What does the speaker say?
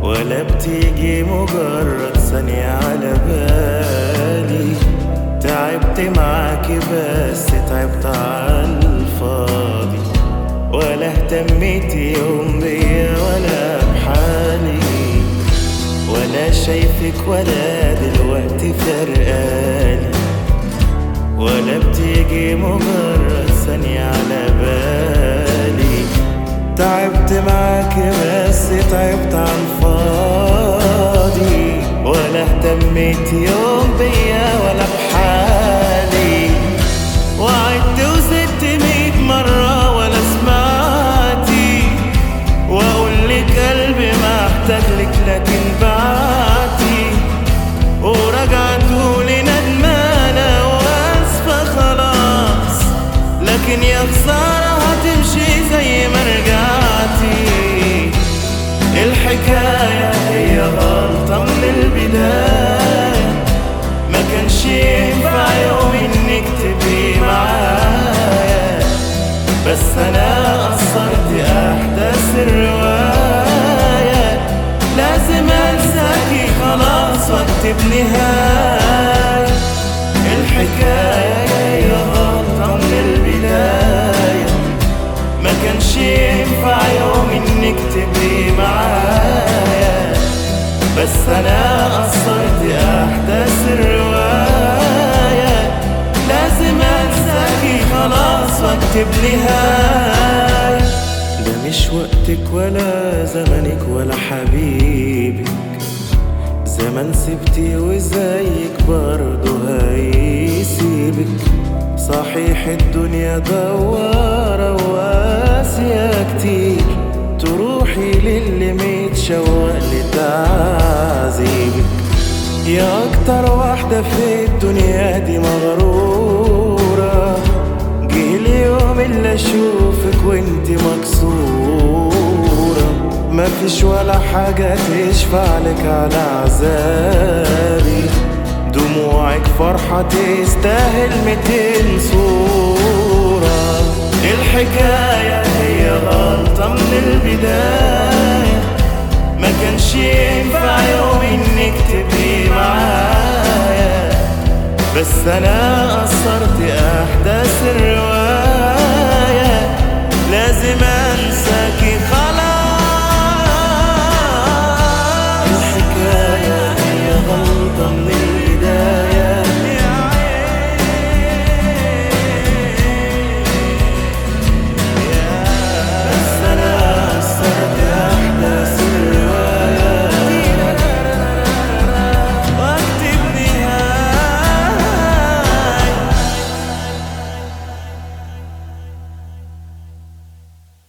ولا بتيجي مجرد ثانية على بالي تعبت معاكي بس تعبت عالفاضي ولا اهتميت يوم بيا ولا بحالي ولا شايفك ولا دلوقتي فرقالي ولا بتيجي مجرد ثانية على بالي تعبت معاك بس تعبت عن فاضي ولا اهتميت يوم بيا ولا بحالي وعدت وزدت ميت مرة ولا سمعتي واقول لك قلبي محتاج لك لكن بعتي ورجعت تقولي ندمانة واسفة خلاص لكن يا خسارة هتمشي زي ما رجعتي الحكاية هي غلطة من البداية ما كانش ينفع يوم انك تبقي معايا بس انا قصرت احداث الرواية لازم انساكي خلاص واكتب نهاية الحكاية هي غلطة من البداية ما كانش ينفع يوم انك تبقي معايا بس انا قصرت احداث الرواية لازم انساكي خلاص واكتب نهاية ده مش وقتك ولا زمنك ولا حبيبك زمن سبتي وزيك برضه هيسيبك صحيح الدنيا دوارة وقاسية كتير تروحي للي متشوق لتعذيبك يا أكتر واحدة في الدنيا دي مغرورة جه اليوم اللي أشوفك وانت مكسورة مفيش ولا حاجة تشفع لك على عذابي دموعك فرحة تستاهل ميتين صورة الحكاية هي غلطة من البداية ما كانش ينفع يوم انك تبقي معايا بس انا قصرت